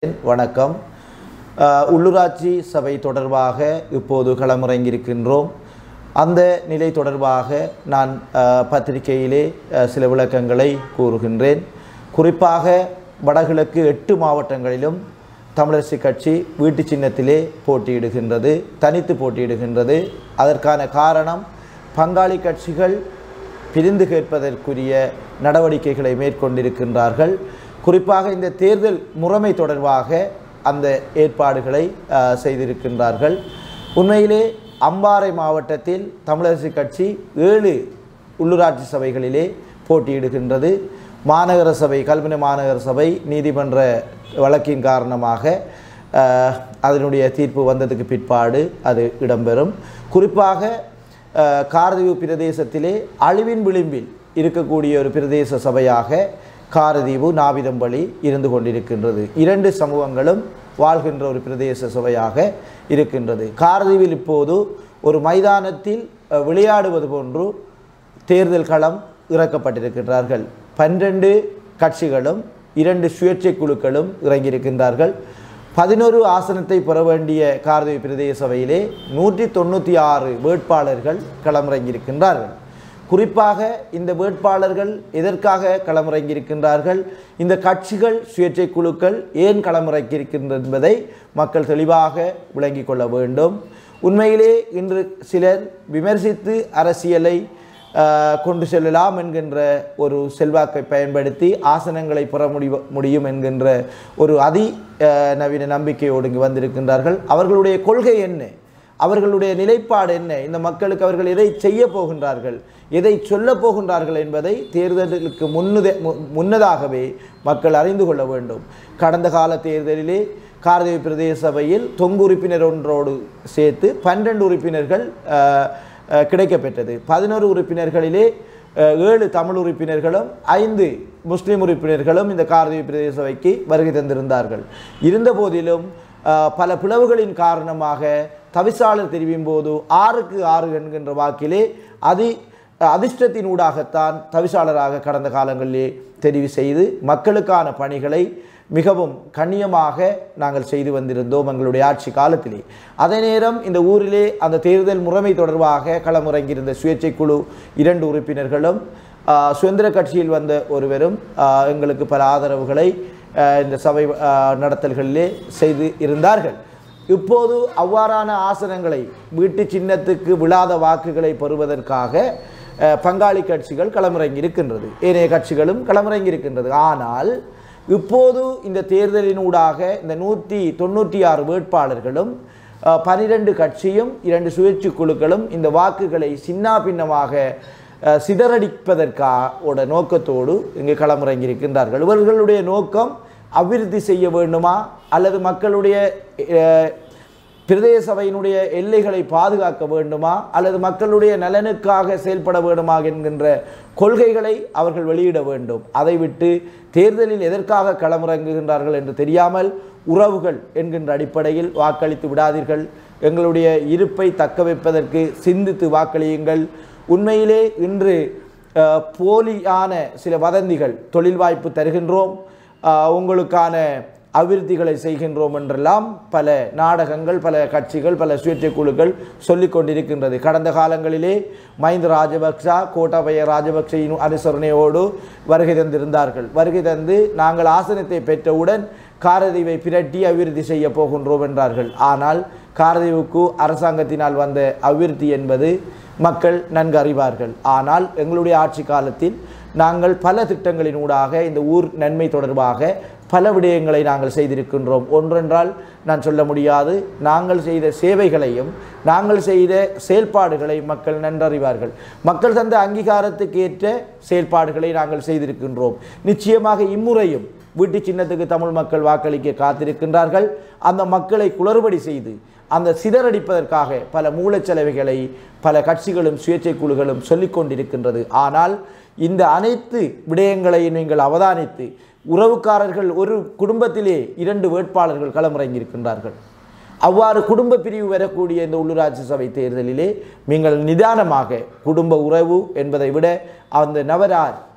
வணக்கம் அஹ், உள்ளூராட்சி சபை தொடர்பாக இப்போது களமிறங்கியிருக்கின்றோம் அந்த நிலை தொடர்பாக நான் அஹ், பத்திரிகையிலே அஹ், சில விளக்கங்களை கூறுகின்றேன் குறிப்பாக வடகிழக்கு எட்டு மாவட்டங்களிலும் தமிழரசு கட்சி வீட்டு சின்னத்திலே போட்டியிடுகின்றது தனித்து போட்டியிடுகின்றது அதற்கான காரணம் பங்காளி கட்சிகள் பிரிந்து கேட்பதற்குரிய நடவடிக்கைகளை மேற்கொண்டிருக்கின்றார்கள் குறிப்பாக இந்த தேர்தல் முறைமை தொடர்பாக அந்த ஏற்பாடுகளை அஹ், செய்திருக்கின்றார்கள் உண்மையிலே அம்பாறை மாவட்டத்தில் தமிழரசு கட்சி ஏழு உள்ளூராட்சி சபைகளிலே போட்டியிடுகின்றது மாநகர சபை கல்முனை மாநகர சபை நீதிமன்ற வழக்கின் காரணமாக அஹ், அதனுடைய தீர்ப்பு வந்ததுக்கு பிற்பாடு அது இடம்பெறும் குறிப்பாக அஹ், காரதீவு பிரதேசத்திலே அழிவின் விளிம்பில் இருக்கக்கூடிய ஒரு பிரதேச சபையாக காரதீவு நாவிதம்பள்ளி இருந்து கொண்டிருக்கின்றது இரண்டு சமூகங்களும் வாழ்கின்ற ஒரு பிரதேச சபையாக இருக்கின்றது காரதீவில் இப்போது ஒரு மைதானத்தில் அஹ், விளையாடுவது போன்று தேர்தல் களம் இறக்கப்பட்டிருக்கின்றார்கள் பன்னிரண்டு கட்சிகளும் இரண்டு சுயேட்சை குழுக்களும் இறங்கியிருக்கின்றார்கள் பதினோரு ஆசனத்தை பெற வேண்டிய காரதேவி பிரதேச சபையிலே நூற்றி தொண்ணூற்றி ஆறு வேட்பாளர்கள் களமிறங்கியிருக்கின்றார்கள் குறிப்பாக இந்த வேட்பாளர்கள் எதற்காக களமிறங்கியிருக்கின்றார்கள் இந்த கட்சிகள் சுயேட்சை குழுக்கள் ஏன் களமிறங்கியிருக்கின்றன என்பதை மக்கள் தெளிவாக விளங்கிக் கொள்ள வேண்டும் உண்மையிலே இன்று சிலர் விமர்சித்து அரசியலை ஆஹ், கொண்டு செல்லலாம் என்கின்ற ஒரு செல்வாக்கை பயன்படுத்தி ஆசனங்களை பெற முடி முடியும் என்கின்ற ஒரு அதி ஆஹ், நவீன நம்பிக்கையோடு இங்கு வந்திருக்கின்றார்கள் அவர்களுடைய கொள்கை என்ன அவர்களுடைய நிலைப்பாடு என்ன இந்த மக்களுக்கு அவர்கள் எதை செய்ய போகின்றார்கள் எதை சொல்ல போகின்றார்கள் என்பதை தேர்தலுக்கு முன்னுத மு- முன்னதாகவே மக்கள் அறிந்து கொள்ள வேண்டும் கடந்த கால தேர்தலிலே காரதேவி பிரதேச சபையில் தொங்கு உறுப்பினர் ஒன்றோடு சேர்த்து பன்னிரண்டு உறுப்பினர்கள் அஹ், அஹ், கிடைக்கப்பெற்றது பதினோரு உறுப்பினர்களிலே அஹ், ஏழு தமிழ் உறுப்பினர்களும் ஐந்து முஸ்லிம் உறுப்பினர்களும் இந்த காரதேவி பிரதேச சபைக்கு வருகை தந்திருந்தார்கள் இருந்த போதிலும் அஹ், பல பிளவுகளின் காரணமாக தவிசாளர் தெரிவிக்கும் போது ஆறுக்கு ஆறு என்கின்ற வாக்கிலே அதி அதிர்ஷ்டத்தினூடாகத்தான் தவிசாளராக கடந்த காலங்களிலே தெரிவு செய்து மக்களுக்கான பணிகளை மிகவும் கண்ணியமாக நாங்கள் செய்து வந்திருந்தோம் எங்களுடைய ஆட்சி காலத்திலே அதே நேரம் இந்த ஊரிலே அந்த தேர்தல் முறைமை தொடர்பாக களமிறங்கியிருந்த சுயேட்சை குழு இரண்டு உறுப்பினர்களும் ஆஹ், சுதந்திர கட்சியில் வந்த ஒருவரும் ஆஹ், எங்களுக்கு பல ஆதரவுகளை ஆஹ், இந்த சபை ஆஹ், நடத்தல்களிலே செய்து இருந்தார்கள் இப்போது அவ்வாறான ஆசனங்களை வீட்டு சின்னத்துக்கு விழாத வாக்குகளை பெறுவதற்காக அஹ், பங்காளி கட்சிகள் களமிறங்கி இருக்கின்றது ஏனைய கட்சிகளும் களமிறங்கி இருக்கின்றது ஆனால் இப்போது இந்த தேர்தலினூடாக இந்த நூற்றி தொண்ணூற்றி ஆறு வேட்பாளர்களும் அஹ், பனிரெண்டு கட்சியும் இரண்டு சுயேட்சை குழுக்களும் இந்த வாக்குகளை சின்னா பின்னமாக அஹ், சிதறடிப்பதற்கான நோக்கத்தோடு இங்கு களமிறங்கி இருக்கின்றார்கள் இவர்களுடைய நோக்கம் அபிவிருத்தி செய்ய வேண்டுமா அல்லது மக்களுடைய அஹ், பிரதேச சபையினுடைய எல்லைகளை பாதுகாக்க வேண்டுமா அல்லது மக்களுடைய நலனுக்காக செயல்பட வேண்டுமா என்கின்ற கொள்கைகளை அவர்கள் வெளியிட வேண்டும் அதை விட்டு தேர்தலில் எதற்காக களமிறங்குகின்றார்கள் என்று தெரியாமல் உறவுகள் என்கின்ற அடிப்படையில் வாக்களித்து விடாதீர்கள் எங்களுடைய இருப்பை தக்க வைப்பதற்கு சிந்தித்து வாக்களியுங்கள் உண்மையிலே இன்று அஹ், போலியான சில வதந்திகள் தொழில் வாய்ப்பு தருகின்றோம் அஹ், உங்களுக்கான அபிவிருத்திகளை செய்கின்றோம் என்றெல்லாம் பல நாடகங்கள் பல கட்சிகள் பல சுயேட்சை குழுக்கள் சொல்லிக் கொண்டிருக்கின்றது கடந்த காலங்களிலே மஹிந்த ராஜபக்சா கோட்டாபய ராஜபக்சையின் அனுசரணையோடு வருகை தந்திருந்தார்கள் வருகை தந்து நாங்கள் ஆசனத்தை பெற்றவுடன் காரதீவை பிரட்டி அபிவிருத்தி செய்ய போகின்றோம் என்றார்கள் ஆனால் காரதீவுக்கு அரசாங்கத்தினால் வந்த அபிவிருத்தி என்பது மக்கள் நன்கு அறிவார்கள் ஆனால் எங்களுடைய ஆட்சி காலத்தில் நாங்கள் பல திட்டங்களின் ஊடாக இந்த ஊர் நன்மை தொடர்பாக பல விடயங்களை நாங்கள் செய்திருக்கின்றோம் ஒன்றென்றால் நான் சொல்ல முடியாது நாங்கள் செய்த சேவைகளையும் நாங்கள் செய்த செயல்பாடுகளை மக்கள் நன்றறிவார்கள் மக்கள் தந்த அங்கீகாரத்துக்கு ஏற்ற செயல்பாடுகளை நாங்கள் செய்திருக்கின்றோம் நிச்சயமாக இம்முறையும் வீட்டு சின்னத்துக்கு தமிழ் மக்கள் வாக்களிக்க காத்திருக்கின்றார்கள் அந்த மக்களை குளறுபடி செய்து அந்த சிதறடிப்பதற்காக பல மூலச்செலவைகளை பல கட்சிகளும் சுயேட்சை குழுக்களும் சொல்லிக் கொண்டிருக்கின்றது ஆனால் இந்த அனைத்து விடயங்களையும் நீங்கள் அவதானித்து உறவுக்காரர்கள் ஒரு குடும்பத்திலே இரண்டு வேட்பாளர்கள் களமிறங்கியிருக்கின்றார்கள் அவ்வாறு குடும்ப பிரிவு வரக்கூடிய இந்த உள்ளூராட்சி சபை தேர்தலிலே நீங்கள் நிதானமாக குடும்ப உறவு என்பதை விட அந்த நபரார்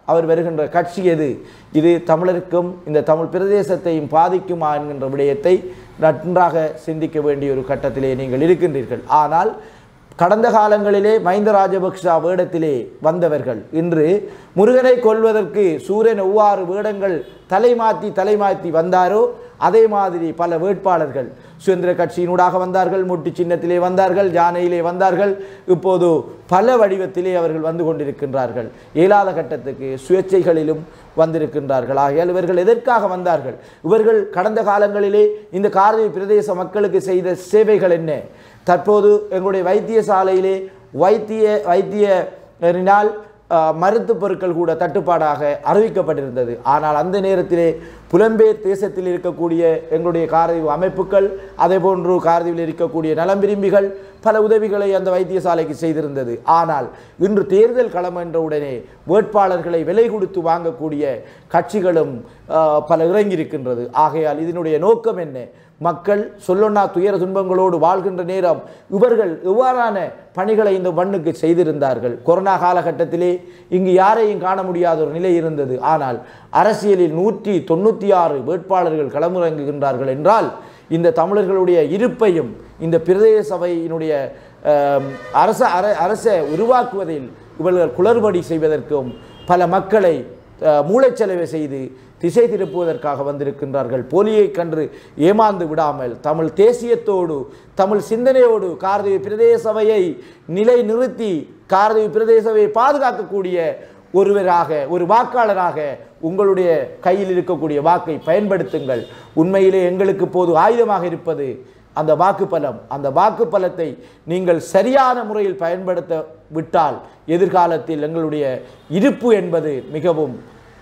அவர் வருகின்ற கட்சி எது இது தமிழருக்கும் இந்த தமிழ் பிரதேசத்தையும் பாதிக்குமா என்கின்ற விடயத்தை நன்றாக சிந்திக்க வேண்டிய ஒரு கட்டத்திலே நீங்கள் இருக்கின்றீர்கள் ஆனால் கடந்த காலங்களிலே மஹிந்த ராஜபக்ஷ வேடத்திலே வந்தவர்கள் இன்று முருகனை கொல்வதற்கு சூரியன் எவ்வாறு வேடங்கள் தலைமாற்றி தலைமாற்றி வந்தாரோ அதே மாதிரி பல வேட்பாளர்கள் சுதந்திர கட்சியினூடாக வந்தார்கள் முட்டி சின்னத்திலே வந்தார்கள் ஜானையிலே வந்தார்கள் இப்போது பல வடிவத்திலே அவர்கள் வந்து கொண்டிருக்கின்றார்கள் இயலாத கட்டத்துக்கு சுயேட்சைகளிலும் வந்திருக்கின்றார்கள் ஆகையால் இவர்கள் எதற்காக வந்தார்கள் இவர்கள் கடந்த காலங்களிலே இந்த கார்வை பிரதேச மக்களுக்கு செய்த சேவைகள் என்ன தற்போது எங்களுடைய வைத்தியசாலையிலே வைத்திய வைத்தியரினால் அஹ், மருத்துவ பொருட்கள் கூட தட்டுப்பாடாக அறிவிக்கப்பட்டிருந்தது ஆனால் அந்த நேரத்திலே புலம்பெயர் தேசத்தில் இருக்கக்கூடிய எங்களுடைய காரதீவு அமைப்புகள் அதே போன்று காரதீவில் இருக்கக்கூடிய நலம் விரும்பிகள் பல உதவிகளை அந்த வைத்தியசாலைக்கு செய்திருந்தது ஆனால் இன்று தேர்தல் களம் என்ற உடனே வேட்பாளர்களை விலை கொடுத்து வாங்கக்கூடிய கட்சிகளும் அஹ், பல இறங்கியிருக்கின்றது ஆகையால் இதனுடைய நோக்கம் என்ன மக்கள் சொல்லொன்னா துயர துன்பங்களோடு வாழ்கின்ற நேரம் இவர்கள் எவ்வாறான பணிகளை இந்த மண்ணுக்கு செய்திருந்தார்கள் கொரோனா காலகட்டத்திலே இங்கு யாரையும் காண முடியாத ஒரு நிலை இருந்தது ஆனால் அரசியலில் நூற்றி தொண்ணூற்றி ஆறு வேட்பாளர்கள் களமிறங்குகின்றார்கள் என்றால் இந்த தமிழர்களுடைய இருப்பையும் இந்த பிரதேச சபையினுடைய அஹ், அரச அர அரசை உருவாக்குவதில் இவர்கள் குளறுபடி செய்வதற்கும் பல மக்களை அஹ், மூளைச்சலவை செய்து திசை திருப்புவதற்காக வந்திருக்கின்றார்கள் போலியை கன்று ஏமாந்து விடாமல் தமிழ் தேசியத்தோடு தமிழ் சிந்தனையோடு கார்தேவி பிரதேச சபையை நிலை நிறுத்தி கார்தேவி பிரதேச சபையை பாதுகாக்கக்கூடிய ஒருவராக ஒரு வாக்காளராக உங்களுடைய கையில் இருக்கக்கூடிய வாக்கை பயன்படுத்துங்கள் உண்மையிலே எங்களுக்கு போது ஆயுதமாக இருப்பது அந்த வாக்கு பலம் அந்த வாக்கு பலத்தை நீங்கள் சரியான முறையில் பயன்படுத்த விட்டால் எதிர்காலத்தில் எங்களுடைய இருப்பு என்பது மிகவும்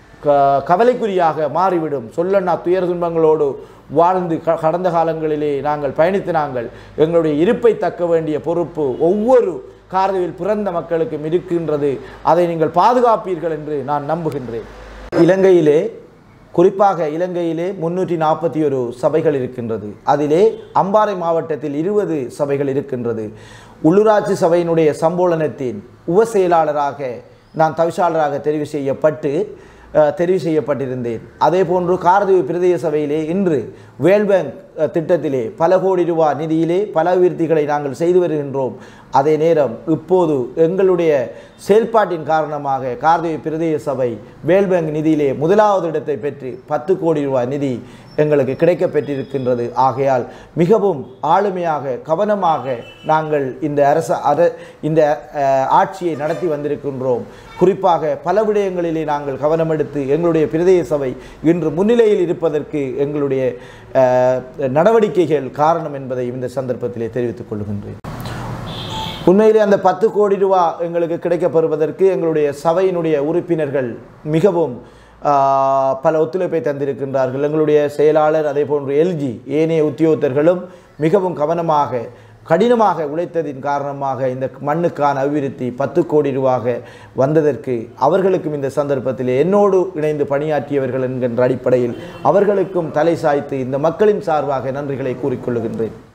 க- கவலைக்குரியாக மாறிவிடும் சொல்லண்ணா துயர துன்பங்களோடு வாழ்ந்து க- கடந்த காலங்களிலே நாங்கள் பயணித்து நாங்கள் எங்களுடைய இருப்பை தக்க வேண்டிய பொறுப்பு ஒவ்வொரு காரதியில் பிறந்த மக்களுக்கும் இருக்கின்றது அதை நீங்கள் பாதுகாப்பீர்கள் என்று நான் நம்புகின்றேன் இலங்கையிலே குறிப்பாக இலங்கையிலே முன்னூற்றி நாற்பத்தி ஒரு சபைகள் இருக்கின்றது அதிலே அம்பாறை மாவட்டத்தில் இருபது சபைகள் இருக்கின்றது உள்ளூராட்சி சபையினுடைய சம்போலனத்தின் உப செயலாளராக நான் தவிசாளராக தெரிவு செய்யப்பட்டு அஹ், தெரிவு செய்யப்பட்டிருந்தேன் அதே போன்று காரதீவு பிரதேச சபையிலே இன்று வேல் பேங்க் அஹ், திட்டத்திலே பல கோடி ரூபாய் நிதியிலே பல அபிவிருத்திகளை நாங்கள் செய்து வருகின்றோம் அதே நேரம் இப்போது எங்களுடைய செயல்பாட்டின் காரணமாக கார்தேவி பிரதேச சபை வேல் பேங்க் நிதியிலே முதலாவது இடத்தை பெற்று பத்து கோடி ரூபாய் நிதி எங்களுக்கு கிடைக்கப் பெற்றிருக்கின்றது ஆகையால் மிகவும் ஆளுமையாக கவனமாக நாங்கள் இந்த அரச அர இந்த அஹ், ஆட்சியை நடத்தி வந்திருக்கின்றோம் குறிப்பாக பல விடயங்களிலே நாங்கள் கவனம் எடுத்து எங்களுடைய பிரதேச சபை இன்று முன்னிலையில் இருப்பதற்கு எங்களுடைய அஹ், நடவடிக்கைகள் காரணம் என்பதை இந்த சந்தர்ப்பத்திலே தெரிவித்துக் கொள்கின்றேன் உண்மையிலே அந்த பத்து கோடி ரூபா எங்களுக்கு கிடைக்கப்பெறுவதற்கு எங்களுடைய சபையினுடைய உறுப்பினர்கள் மிகவும் ஆஹ், பல ஒத்துழைப்பை தந்திருக்கின்றார்கள் எங்களுடைய செயலாளர் அதே போன்று எல்ஜி ஏனைய உத்தியோகத்தர்களும் மிகவும் கவனமாக கடினமாக உழைத்ததின் காரணமாக இந்த மண்ணுக்கான அபிவிருத்தி பத்து கோடி ரூபாக வந்ததற்கு அவர்களுக்கும் இந்த சந்தர்ப்பத்திலே என்னோடு இணைந்து பணியாற்றியவர்கள் என்கின்ற அடிப்படையில் அவர்களுக்கும் தலை சாய்த்து இந்த மக்களின் சார்பாக நன்றிகளை கூறிக்கொள்ளுகின்றேன்